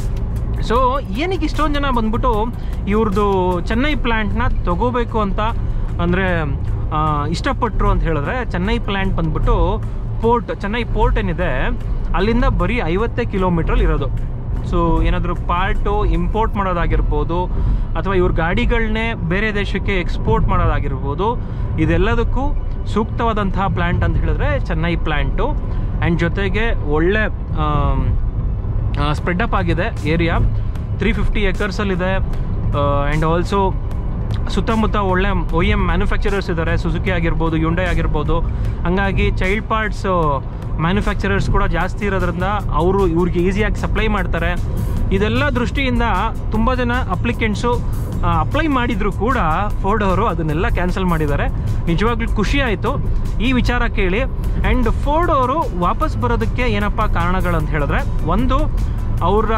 ಸೊ ಏನಕ್ಕೆ ಇಷ್ಟೊಂದು ಜನ ಬಂದ್ಬಿಟ್ಟು ಇವ್ರದ್ದು ಚೆನ್ನೈ ಪ್ಲ್ಯಾಂಟ್ನ ತಗೋಬೇಕು ಅಂತ ಅಂದರೆ ಇಷ್ಟಪಟ್ಟರು ಅಂತ ಹೇಳಿದ್ರೆ ಚೆನ್ನೈ ಪ್ಲ್ಯಾಂಟ್ ಬಂದ್ಬಿಟ್ಟು ಪೋರ್ಟ್ ಚೆನ್ನೈ ಪೋರ್ಟ್ ಏನಿದೆ ಅಲ್ಲಿಂದ ಬರೀ ಐವತ್ತೇ ಕಿಲೋಮೀಟ್ರಲ್ಲಿ ಇರೋದು ಸೊ ಏನಾದರೂ ಪಾರ್ಟು ಇಂಪೋರ್ಟ್ ಮಾಡೋದಾಗಿರ್ಬೋದು ಅಥವಾ ಇವ್ರ ಗಾಡಿಗಳನ್ನೇ ಬೇರೆ ದೇಶಕ್ಕೆ ಎಕ್ಸ್ಪೋರ್ಟ್ ಮಾಡೋದಾಗಿರ್ಬೋದು ಇದೆಲ್ಲದಕ್ಕೂ ಸೂಕ್ತವಾದಂತಹ ಪ್ಲ್ಯಾಂಟ್ ಅಂತ ಹೇಳಿದ್ರೆ ಚೆನ್ನೈ ಪ್ಲ್ಯಾಂಟು ಆ್ಯಂಡ್ ಜೊತೆಗೆ ಒಳ್ಳೆ ಆಮ್, ಸ್ಪ್ರೆಡ್ ಅಪ್ ಆಗಿದೆ ಏರಿಯಾ ತ್ರೀ ಫಿಫ್ಟಿ ಎಕರ್ಸಲ್ಲಿದೆ ಆ್ಯಂಡ್ ಆಲ್ಸೋ ಸುತ್ತಮುತ್ತ ಒಳ್ಳೆ ಒ ಎಮ್ ಮ್ಯಾನುಫ್ಯಾಕ್ಚರರ್ಸ್ ಇದ್ದಾರೆ ಸುಜುಕಿ ಆಗಿರ್ಬೋದು ಯುಂಡೈ ಆಗಿರ್ಬೋದು ಹಂಗಾಗಿ ಚೈಲ್ಡ್ ಪಾರ್ಟ್ಸ್ ಮ್ಯಾನುಫ್ಯಾಕ್ಚರರ್ಸ್ ಕೂಡ ಜಾಸ್ತಿ ಇರೋದ್ರಿಂದ ಅವರು ಇವ್ರಿಗೆ ಈಸಿಯಾಗಿ ಸಪ್ಲೈ ಮಾಡ್ತಾರೆ ಇದೆಲ್ಲ ದೃಷ್ಟಿಯಿಂದ ತುಂಬ ಜನ ಅಪ್ಲಿಕೆಂಟ್ಸು ಅಪ್ಲೈ ಮಾಡಿದ್ರು ಕೂಡ ಫೋರ್ಡ್ ಅವರು ಅದನ್ನೆಲ್ಲ ಕ್ಯಾನ್ಸಲ್ ಮಾಡಿದ್ದಾರೆ ನಿಜವಾಗ್ಲೂ ಖುಷಿ ಆಯಿತು ಈ ವಿಚಾರ ಕೇಳಿ ಆ್ಯಂಡ್ ಫೋರ್ಡ್ ಅವರು ವಾಪಸ್ ಬರೋದಕ್ಕೆ ಏನಪ್ಪ ಕಾರಣಗಳಂತ ಹೇಳಿದ್ರೆ ಒಂದು ಅವರ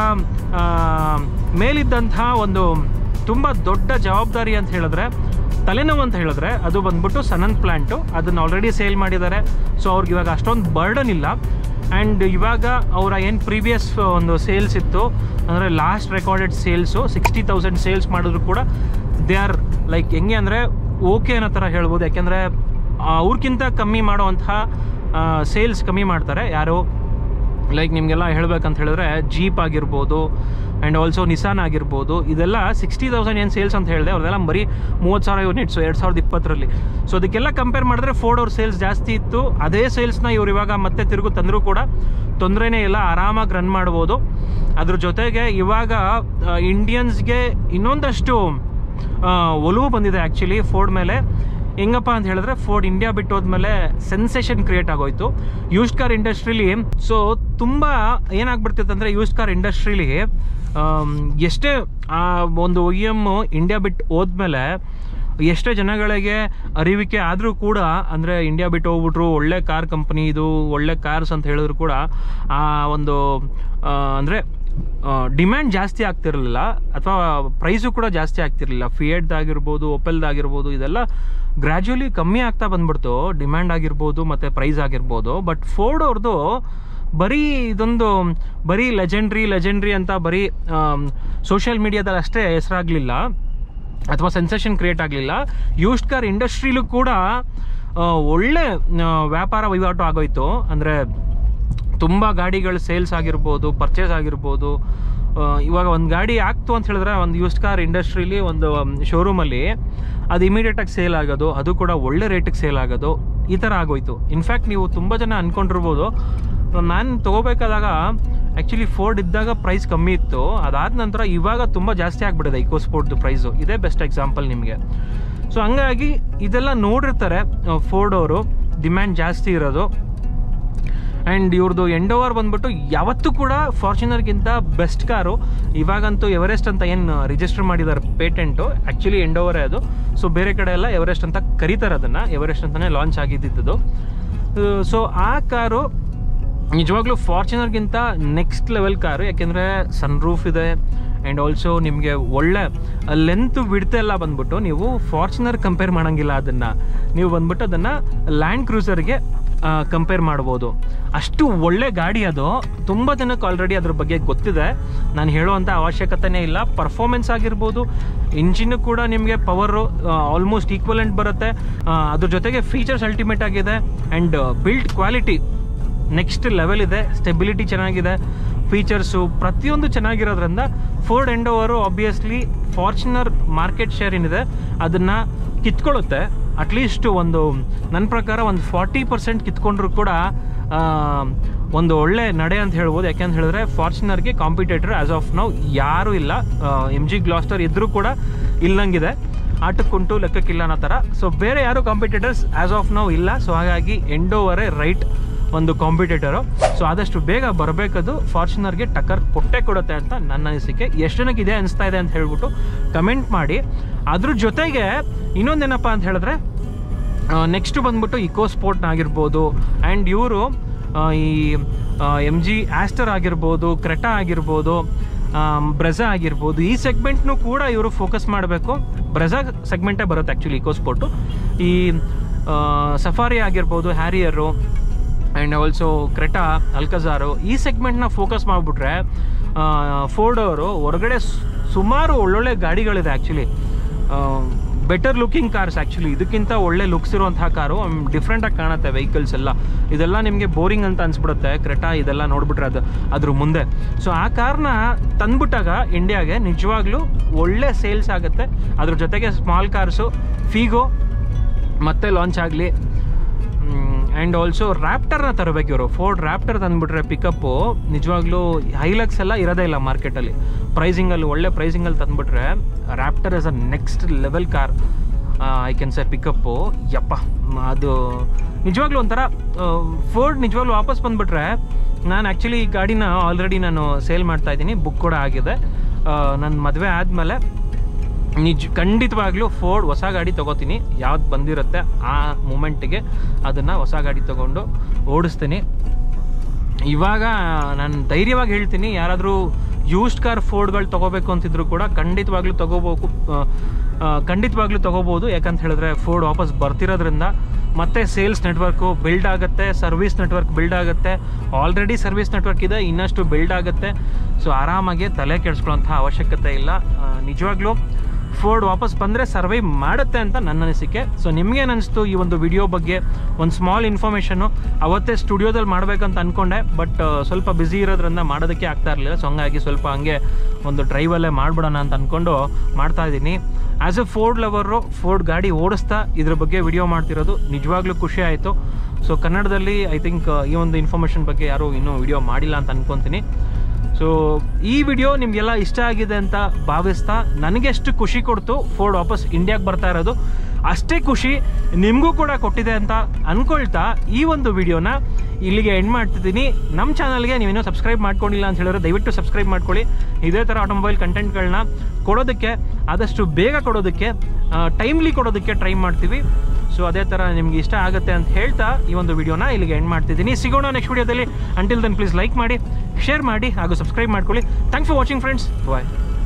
ಮೇಲಿದ್ದಂತಹ ಒಂದು ತುಂಬ ದೊಡ್ಡ ಜವಾಬ್ದಾರಿ ಅಂತ ಹೇಳಿದ್ರೆ ತಲೆನೋವು ಅಂತ ಹೇಳಿದ್ರೆ ಅದು ಬಂದ್ಬಿಟ್ಟು ಸನನ್ ಪ್ಲ್ಯಾಂಟು ಅದನ್ನು ಆಲ್ರೆಡಿ ಸೇಲ್ ಮಾಡಿದ್ದಾರೆ ಸೊ ಅವ್ರಿಗೆ ಇವಾಗ ಅಷ್ಟೊಂದು ಬರ್ಡನ್ ಇಲ್ಲ ಆ್ಯಂಡ್ ಇವಾಗ ಅವರ ಏನು ಪ್ರೀವಿಯಸ್ ಒಂದು ಸೇಲ್ಸ್ ಇತ್ತು ಅಂದರೆ last recorded sales sixty thousand sales ಮಾಡಿದ್ರು ಕೂಡ ದೇ ಆರ್ ಲೈಕ್ ಹೆಂಗೆ ಅಂದರೆ ಓಕೆ ಅನ್ನೋ ಥರ ಹೇಳ್ಬೋದು ಯಾಕೆಂದರೆ ಅವ್ರಿಗಿಂತ ಕಮ್ಮಿ ಮಾಡುವಂತಹ ಸೇಲ್ಸ್ ಕಮ್ಮಿ ಮಾಡ್ತಾರೆ ಯಾರು ಲೈಕ್ ನಿಮಗೆಲ್ಲ ಹೇಳ್ಬೇಕಂತ ಹೇಳಿದ್ರೆ ಜೀಪ್ ಆಗಿರ್ಬೋದು ಆ್ಯಂಡ್ ಆಲ್ಸೋ ನಿಸಾನ್ ಆಗಿರ್ಬೋದು ಇದೆಲ್ಲ ಸಿಕ್ಸ್ಟಿ ತೌಸಂಡ್ ಏನು ಸೇಲ್ಸ್ ಅಂತ ಹೇಳಿದೆ ಅವ್ರದೆಲ್ಲ ಬರೀ ಮೂವತ್ತು ಸಾವಿರ ಯೂನಿಟ್ಸು ಎರಡು ಸಾವಿರದ ಇಪ್ಪತ್ತರಲ್ಲಿ ಸೊ ಅದಕ್ಕೆಲ್ಲ ಕಂಪೇರ್ ಮಾಡಿದ್ರೆ ಫೋರ್ಡ್ ಅವ್ರ ಸೇಲ್ಸ್ ಜಾಸ್ತಿ ಇತ್ತು ಅದೇ ಸೇಲ್ಸ್ನ ಇವ್ರು ಇವಾಗ ಮತ್ತೆ ತಿರುಗು ತಂದರೂ ಕೂಡ ತೊಂದರೆನೇ ಇಲ್ಲ ಆರಾಮಾಗಿ ರನ್ ಮಾಡ್ಬೋದು ಅದ್ರ ಜೊತೆಗೆ ಇವಾಗ ಇಂಡಿಯನ್ಸ್ಗೆ ಇನ್ನೊಂದಷ್ಟು ಆ, ಒಲವು ಬಂದಿದೆ ಆ್ಯಕ್ಚುಲಿ ಫೋರ್ಡ್ ಮೇಲೆ ಹೆಂಗಪ್ಪ ಅಂತ ಹೇಳಿದ್ರೆ ಫೋರ್ಡ್ ಇಂಡಿಯಾ ಬಿಟ್ಟು ಹೋದ್ಮೇಲೆ ಸೆನ್ಸೇಷನ್ ಕ್ರಿಯೇಟ್ ಆಗೋಯ್ತು ಯೂಸ್ಡ್ ಕಾರ್ ಇಂಡಸ್ಟ್ರಿಲಿ ಸೊ ತುಂಬ ಏನಾಗ್ಬಿಡ್ತಿತ್ತು ಅಂದರೆ ಯೂಸ್ಡ್ ಕಾರ್ ಇಂಡಸ್ಟ್ರಿಲಿ ಎಷ್ಟೇ ಆ ಒಂದು ಒ ಎಮ್ ಇಂಡಿಯಾ ಬಿಟ್ಟು ಹೋದ್ಮೇಲೆ ಎಷ್ಟೇ ಜನಗಳಿಗೆ ಅರಿವಿಕೆ ಆದರೂ ಕೂಡ ಅಂದರೆ ಇಂಡಿಯಾ ಬಿಟ್ಟು ಹೋಗ್ಬಿಟ್ರು ಒಳ್ಳೆ ಕಾರ್ ಕಂಪ್ನಿ ಇದು ಒಳ್ಳೆ ಕಾರ್ಸ್ ಅಂತ ಹೇಳಿದ್ರು ಕೂಡ ಆ ಒಂದು ಅಂದರೆ ಡಿಮ್ಯಾಂಡ್ ಜಾಸ್ತಿ ಆಗ್ತಿರಲಿಲ್ಲ ಅಥವಾ ಪ್ರೈಸು ಕೂಡ ಜಾಸ್ತಿ ಆಗ್ತಿರಲಿಲ್ಲ ಫಿಯೇಟ್ದಾಗಿರ್ಬೋದು ಒಪೆಲ್ದಾಗಿರ್ಬೋದು ಇದೆಲ್ಲ ಗ್ರ್ಯಾಜುವಲಿ ಕಮ್ಮಿ ಆಗ್ತಾ ಬಂದ್ಬಿಡ್ತು ಡಿಮ್ಯಾಂಡ್ ಆಗಿರ್ಬೋದು ಮತ್ತು ಪ್ರೈಸ್ ಆಗಿರ್ಬೋದು ಬಟ್ ಫೋರ್ಡ್ ಅವ್ರದ್ದು ಬರೀ ಇದೊಂದು ಬರೀ ಲೆಜೆಂಡ್ರಿ ಲೆಜೆಂಡ್ರಿ ಅಂತ ಬರೀ ಸೋಷಿಯಲ್ ಮೀಡಿಯಾದಲ್ಲಿ ಅಷ್ಟೇ ಹೆಸರಾಗಲಿಲ್ಲ ಅಥವಾ ಸೆನ್ಸೇಷನ್ ಕ್ರಿಯೇಟ್ ಆಗಲಿಲ್ಲ ಯೂಸ್ಡ್ ಕಾರ್ ಇಂಡಸ್ಟ್ರಿಲೂ ಕೂಡ ಆ, ಒಳ್ಳೆ ಆ, ವ್ಯಾಪಾರ ವಹಿವಾಟು ಆಗೋಯ್ತು ಅಂದರೆ ತುಂಬ ಗಾಡಿಗಳು ಸೇಲ್ಸ್ ಆಗಿರ್ಬೋದು ಪರ್ಚೇಸ್ ಆಗಿರ್ಬೋದು ಆ, ಇವಾಗ ಒಂದು ಗಾಡಿ ಆಗ್ತು ಅಂತ ಹೇಳಿದ್ರೆ ಒಂದು ಯೂಸ್ಡ್ ಕಾರ್ ಇಂಡಸ್ಟ್ರೀಲಿ ಒಂದು ಶೋರೂಮಲ್ಲಿ ಅದು ಇಮಿಡಿಯೇಟಾಗಿ ಸೇಲ್ ಆಗೋದು ಅದು ಕೂಡ ಒಳ್ಳೆ ರೇಟಿಗೆ ಸೇಲ್ ಆಗೋದು ಈ ಥರ ಆಗೋಯ್ತು ಇನ್ಫ್ಯಾಕ್ಟ್ ನೀವು ತುಂಬ ಜನ ಅಂದ್ಕೊಂಡಿರ್ಬೋದು ನಾನು ತೊಗೋಬೇಕಾದಾಗ ಆ್ಯಕ್ಚುಲಿ ಫೋರ್ಡ್ ಇದ್ದಾಗ ಪ್ರೈಸ್ ಕಮ್ಮಿ ಇತ್ತು ಅದಾದ ನಂತರ ಇವಾಗ ತುಂಬ ಜಾಸ್ತಿ ಆಗಿಬಿಟ್ಟಿದೆ ಇಕೋ ಸ್ಪೋರ್ಟ್ದು ಪ್ರೈಸು ಇದೇ ಬೆಸ್ಟ್ ಎಕ್ಸಾಂಪಲ್ ನಿಮಗೆ ಸೊ ಹಂಗಾಗಿ ಇದೆಲ್ಲ ನೋಡಿರ್ತಾರೆ ಫೋರ್ಡ್ ಅವರು ಡಿಮ್ಯಾಂಡ್ ಜಾಸ್ತಿ ಇರೋದು ಆ್ಯಂಡ್ ಇವ್ರದ್ದು ಎಂಡೋವರ್ ಬಂದ್ಬಿಟ್ಟು ಯಾವತ್ತೂ ಕೂಡ ಫಾರ್ಚುನರ್ಗಿಂತ ಬೆಸ್ಟ್ ಕಾರು ಇವಾಗಂತೂ ಎವರೆಸ್ಟ್ ಅಂತ ಏನು ರಿಜಿಸ್ಟರ್ ಮಾಡಿದ್ದಾರೆ ಪೇಟೆಂಟು ಆ್ಯಕ್ಚುಲಿ ಎಂಡೋವರೇ ಅದು ಸೊ ಬೇರೆ ಕಡೆ ಎಲ್ಲ ಎವರೆಸ್ಟ್ ಅಂತ ಕರೀತಾರೆ ಅದನ್ನು ಎವರೆಸ್ಟ್ ಅಂತಲೇ ಲಾಂಚ್ ಆಗಿದ್ದಿದ್ದು ಸೊ ಆ ಕಾರು ನಿಜವಾಗ್ಲೂ ಫಾರ್ಚುನರ್ಗಿಂತ ನೆಕ್ಸ್ಟ್ ಲೆವೆಲ್ ಕಾರು ಯಾಕೆಂದರೆ ಸನ್ ರೂಫ್ ಇದೆ ಆ್ಯಂಡ್ ಆಲ್ಸೋ ನಿಮಗೆ ಒಳ್ಳೆ ಲೆಂತ್ ವಿಡ್ತ್ ಎಲ್ಲ ಬಂದ್ಬಿಟ್ಟು ನೀವು ಫಾರ್ಚುನರ್ ಕಂಪೇರ್ ಮಾಡೋಂಗಿಲ್ಲ ಅದನ್ನು ನೀವು ಬಂದ್ಬಿಟ್ಟು ಅದನ್ನು ಲ್ಯಾಂಡ್ ಕ್ರೂಸರ್ಗೆ ಕಂಪೇರ್ ಮಾಡ್ಬೋದು ಅಷ್ಟು ಒಳ್ಳೆ ಗಾಡಿ ಅದು ತುಂಬ ಜನಕ್ಕೆ ಆಲ್ರೆಡಿ ಅದ್ರ ಬಗ್ಗೆ ಗೊತ್ತಿದೆ ನಾನು ಹೇಳುವಂಥ ಅವಶ್ಯಕತೆನೇ ಇಲ್ಲ ಪರ್ಫಾರ್ಮೆನ್ಸ್ ಆಗಿರ್ಬೋದು ಇಂಜಿನ್ ಕೂಡ ನಿಮಗೆ ಪವರು ಆಲ್ಮೋಸ್ಟ್ ಈಕ್ವಲೆಂಟ್ ಬರುತ್ತೆ ಆ, ಅದ್ರ ಜೊತೆಗೆ ಫೀಚರ್ಸ್ ಅಲ್ಟಿಮೇಟ್ ಆಗಿದೆ and build quality next level ಇದೆ ಸ್ಟೆಬಿಲಿಟಿ ಚೆನ್ನಾಗಿದೆ ಫೀಚರ್ಸು ಪ್ರತಿಯೊಂದು ಚೆನ್ನಾಗಿರೋದ್ರಿಂದ Ford Endeavour obviously Fortuner market share ಏನಿದೆ ಅದನ್ನು ಕಿತ್ಕೊಳ್ಳುತ್ತೆ ಅಟ್ಲೀಸ್ಟ್ ಒಂದು ನನ್ನ ಪ್ರಕಾರ ಒಂದು ಫಾರ್ಟಿ ಪರ್ಸೆಂಟ್ ಕಿತ್ಕೊಂಡ್ರು ಕೂಡ ಆ, ಒಂದು ಒಳ್ಳೆ ನಡೆ ಅಂತ ಹೇಳ್ಬೋದು ಯಾಕೆಂತ ಹೇಳಿದ್ರೆ ಫಾರ್ಚುನರ್ಗೆ ಕಾಂಪಿಟೇಟರ್ ಆಸ್ ಆಫ್ ನಾವು ಯಾರೂ ಇಲ್ಲ ಎಮ್ ಜಿ ಗ್ಲಾಸ್ಟರ್ ಇದ್ರೂ ಕೂಡ ಇಲ್ಲಂಗಿದೆ ಆಟಕ್ಕುಂಟು ಲೆಕ್ಕಕ್ಕಿಲ್ಲ ಅನ್ನೋ ಥರ ಸೊ ಬೇರೆ ಯಾರು ಕಾಂಪಿಟೇಟರ್ಸ್ ಆಸ್ ಆಫ್ ನಾವು ಇಲ್ಲ ಸೊ ಹಾಗಾಗಿ ಎಂಡೋವರೇ ರೈಟ್ ಒಂದು ಕಾಂಪಿಟೇಟರು ಸೊ ಆದಷ್ಟು ಬೇಗ ಬರಬೇಕದು ಫಾರ್ಚುನರ್ಗೆ ಟಕ್ಕರ್ ಕೊಟ್ಟೆ ಕೊಡುತ್ತೆ ಅಂತ ನನ್ನ ಅನಿಸಿಕೆ ಎಷ್ಟು ಜನಕ್ಕೆ ಇದೆ ಅನಿಸ್ತಾ ಇದೆ ಅಂತ ಹೇಳ್ಬಿಟ್ಟು ಕಮೆಂಟ್ ಮಾಡಿ ಅದ್ರ ಜೊತೆಗೆ ಇನ್ನೊಂದೇನಪ್ಪ ಅಂತ ಹೇಳಿದ್ರೆ ನೆಕ್ಸ್ಟ್ ಬಂದ್ಬಿಟ್ಟು ಇಕೋ ಸ್ಪೋರ್ಟ್ ಆಗಿರ್ಬೋದು ಆ್ಯಂಡ್ ಇವರು ಈ ಎಮ್ ಜಿ ಆಸ್ಟರ್ ಆಗಿರ್ಬೋದು ಕ್ರೆಟಾ ಆಗಿರ್ಬೋದು ಬ್ರೆಝಾ ಆಗಿರ್ಬೋದು ಈ ಸೆಗ್ಮೆಂಟ್ನು ಕೂಡ ಇವರು ಫೋಕಸ್ ಮಾಡಬೇಕು ಬ್ರೆಝಾ ಸೆಗ್ಮೆಂಟೇ ಬರುತ್ತೆ ಆ್ಯಕ್ಚುಲಿ ಇಕೋ ಸ್ಪೋರ್ಟು ಈ ಸಫಾರಿ ಆಗಿರ್ಬೋದು Harrier and also Creta Alcazar ಈ ಸೆಗ್ಮೆಂಟ್ನ ಫೋಕಸ್ ಮಾಡಿಬಿಟ್ರೆ ಫೋರ್ಡ್ ಅವರು ಹೊರಗಡೆ ಸು- ಸುಮಾರು ಒಳ್ಳೊಳ್ಳೆ ಗಾಡಿಗಳಿದೆ actually better looking cars actually ಇದಕ್ಕಿಂತ ಒಳ್ಳೆ ಲುಕ್ಸ್ ಇರುವಂತಹ ಕಾರು ಡಿಫ್ರೆಂಟಾಗಿ ಕಾಣುತ್ತೆ ವೆಹಿಕಲ್ಸ್ ಎಲ್ಲ ಇದೆಲ್ಲ ನಿಮಗೆ ಬೋರಿಂಗ್ ಅಂತ ಅನ್ಸ್ಬಿಡುತ್ತೆ ಕ್ರೆಟಾ ಇದೆಲ್ಲ ನೋಡ್ಬಿಟ್ರೆ ಅದು ಅದ್ರ ಮುಂದೆ ಸೊ ಆ ಕಾರ್ನ ತಂದ್ಬಿಟ್ಟಾಗ ಇಂಡಿಯಾಗೆ ನಿಜವಾಗ್ಲೂ ಒಳ್ಳೆ ಸೇಲ್ಸ್ ಆಗುತ್ತೆ ಅದ್ರ ಜೊತೆಗೆ ಸ್ಮಾಲ್ ಕಾರ್ಸು ಫೀಗೋ ಮತ್ತೆ ಲಾಂಚ್ ಆಗಲಿ ಆ್ಯಂಡ್ ಆಲ್ಸೋ ರ್ಯಾಪ್ಟರ್ನ ತರಬೇಕು ಇವರು ಫೋರ್ಡ್ ರ್ಯಾಪ್ಟರ್ ತಂದುಬಿಟ್ರೆ ಪಿಕಪ್ಪು ನಿಜವಾಗ್ಲೂ ಹೈಲಕ್ಸ್ ಎಲ್ಲ ಇರೋದೇ ಇಲ್ಲ ಮಾರ್ಕೆಟಲ್ಲಿ ಪ್ರೈಸಿಂಗಲ್ಲಿ ಒಳ್ಳೆ ಪ್ರೈಸಿಂಗಲ್ಲಿ ತಂದುಬಿಟ್ರೆ Raptor is a next level car I can say pickup ಯಪ್ಪ ಮ್, ಅದು ನಿಜವಾಗ್ಲೂ ಒಂಥರ ಫೋರ್ಡ್ ನಿಜವಾಗ್ಲೂ ವಾಪಸ್ ಬಂದುಬಿಟ್ರೆ ನಾನು ಆ್ಯಕ್ಚುಲಿ ಈ ಗಾಡಿನ ಆಲ್ರೆಡಿ ನಾನು ಸೇಲ್ ಮಾಡ್ತಾ ಇದ್ದೀನಿ ಬುಕ್ ಕೂಡ ಆಗಿದೆ ನನ್ನ ಮದುವೆ ಆದಮೇಲೆ ನಿಜ ಖಂಡಿತವಾಗ್ಲೂ ಫೋರ್ಡ್ ಹೊಸ ಗಾಡಿ ತೊಗೋತೀನಿ ಯಾವ್ದು ಬಂದಿರುತ್ತೆ ಆ ಮೂಮೆಂಟಿಗೆ ಅದನ್ನು ಹೊಸ ಗಾಡಿ ತೊಗೊಂಡು ಓಡಿಸ್ತೀನಿ ಇವಾಗ ನಾನು ಧೈರ್ಯವಾಗಿ ಹೇಳ್ತೀನಿ ಯಾರಾದರೂ ಯೂಸ್ಡ್ ಕಾರ್ ಫೋರ್ಡ್ಗಳು ತೊಗೋಬೇಕು ಅಂತಿದ್ರು ಕೂಡ ಖಂಡಿತವಾಗ್ಲೂ ತೊಗೋಬೇಕು ಆ, ಆ, ಖಂಡಿತವಾಗ್ಲೂ ತೊಗೋಬೋದು ಯಾಕಂತ ಹೇಳಿದ್ರೆ ಫೋರ್ಡ್ ವಾಪಸ್ ಬರ್ತಿರೋದ್ರಿಂದ ಮತ್ತೆ ಸೇಲ್ಸ್ ನೆಟ್ವರ್ಕು ಬಿಲ್ಡ್ ಆಗುತ್ತೆ ಸರ್ವಿಸ್ ನೆಟ್ವರ್ಕ್ ಬಿಲ್ಡ್ ಆಗುತ್ತೆ ಆಲ್ರೆಡಿ ಸರ್ವಿಸ್ ನೆಟ್ವರ್ಕ್ ಇದೆ ಇನ್ನಷ್ಟು ಬಿಲ್ಡ್ ಆಗುತ್ತೆ ಸೊ ಆರಾಮಾಗಿ ತಲೆ ಕೆಡಿಸ್ಕೊಳ್ಳೋಂಥ ಅವಶ್ಯಕತೆ ಇಲ್ಲ ಆ, ನಿಜವಾಗ್ಲೂ ಫೋರ್ಡ್ ವಾಪಸ್ ಬಂದರೆ ಸರ್ವೈವ್ ಮಾಡುತ್ತೆ ಅಂತ ನನ್ನ ಅನಿಸಿಕೆ ಸೊ ನಿಮ್ಗೇನು ಅನಿಸ್ತು ಈ ಒಂದು ವಿಡಿಯೋ ಬಗ್ಗೆ ಒಂದು ಸ್ಮಾಲ್ ಇನ್ಫಾರ್ಮೇಷನ್ನು ಅವತ್ತೇ ಸ್ಟುಡಿಯೋದಲ್ಲಿ ಮಾಡಬೇಕಂತ ಅಂದ್ಕೊಂಡೆ ಬಟ್ ಸ್ವಲ್ಪ ಬ್ಯುಸಿ ಇರೋದ್ರಿಂದ ಮಾಡೋದಕ್ಕೆ ಆಗ್ತಾ ಇರಲಿಲ್ಲ ಸೊ ಹಂಗಾಗಿ ಸ್ವಲ್ಪ ಹಂಗೆ ಒಂದು ಡ್ರೈವಲ್ಲೇ ಮಾಡಿಬಿಡೋಣ ಅಂತ ಅಂದ್ಕೊಂಡು ಮಾಡ್ತಾ ಇದ್ದೀನಿ as a Ford lover Ford ಗಾಡಿ ಓಡಿಸ್ತಾ ಇದ್ರ ಬಗ್ಗೆ ವಿಡಿಯೋ ಮಾಡ್ತಿರೋದು ನಿಜವಾಗ್ಲೂ ಖುಷಿ ಆಯಿತು ಸೊ ಕನ್ನಡದಲ್ಲಿ ಐ ಥಿಂಕ್ ಈ ಒಂದು ಇನ್ಫಾರ್ಮೇಷನ್ ಬಗ್ಗೆ ಯಾರೂ ಇನ್ನೂ ವಿಡಿಯೋ ಮಾಡಿಲ್ಲ ಅಂತ ಅನ್ಕೊತೀನಿ ಸೊ ಈ ವಿಡಿಯೋ ನಿಮಗೆಲ್ಲ ಇಷ್ಟ ಆಗಿದೆ ಅಂತ ಭಾವಿಸ್ತಾ ನನಗೆ ಎಷ್ಟು ಖುಷಿ ಕೊಡ್ತು ಫೋರ್ಡ್ ವಾಪಸ್ ಇಂಡಿಯಾಗೆ ಬರ್ತಾ ಇರೋದು ಅಷ್ಟೇ ಖುಷಿ ನಿಮಗೂ ಕೂಡ ಕೊಟ್ಟಿದೆ ಅಂತ ಅನ್ಕೊಳ್ತಾ ಈ ಒಂದು ವಿಡಿಯೋನ ಇಲ್ಲಿಗೆ ಎಂಡ್ ಮಾಡ್ತಿದ್ದೀನಿ ನಮ್ಮ ಚಾನಲ್ಗೆ ನೀವೇನೋ ಸಬ್ಸ್ಕ್ರೈಬ್ ಮಾಡ್ಕೊಂಡಿಲ್ಲ ಅಂತ ಹೇಳಿದ್ರೆ ದಯವಿಟ್ಟು ಸಬ್ಸ್ಕ್ರೈಬ್ ಮಾಡ್ಕೊಳ್ಳಿ ಇದೇ ಥರ ಆಟೋಮೊಬೈಲ್ ಕಂಟೆಂಟ್ಗಳನ್ನ ಕೊಡೋದಕ್ಕೆ ಆದಷ್ಟು ಬೇಗ ಕೊಡೋದಕ್ಕೆ ಟೈಮ್ಲಿ ಕೊಡೋದಕ್ಕೆ ಟ್ರೈ ಮಾಡ್ತೀವಿ ಸೊ ಅದೇ ಥರ ನಿಮ್ಗೆ ಇಷ್ಟ ಆಗುತ್ತೆ ಅಂತ ಹೇಳ್ತಾ ಈ ಒಂದು ವಿಡಿಯೋನ ಇಲ್ಲಿಗೆ ಎಂಡ್ ಮಾಡ್ತಿದ್ದೀನಿ ಸಿಗೋಣ ನೆಕ್ಸ್ಟ್ ವಿಡಿಯೋದಲ್ಲಿ ಅಂಟಿಲ್ ದೆನ್ ಪ್ಲೀಸ್ ಲೈಕ್ ಮಾಡಿ ಶೇರ್ ಮಾಡಿ ಹಾಗೂ ಸಬ್ಸ್ಕ್ರೈಬ್ ಮಾಡ್ಕೊಳ್ಳಿ thanks for watching friends bye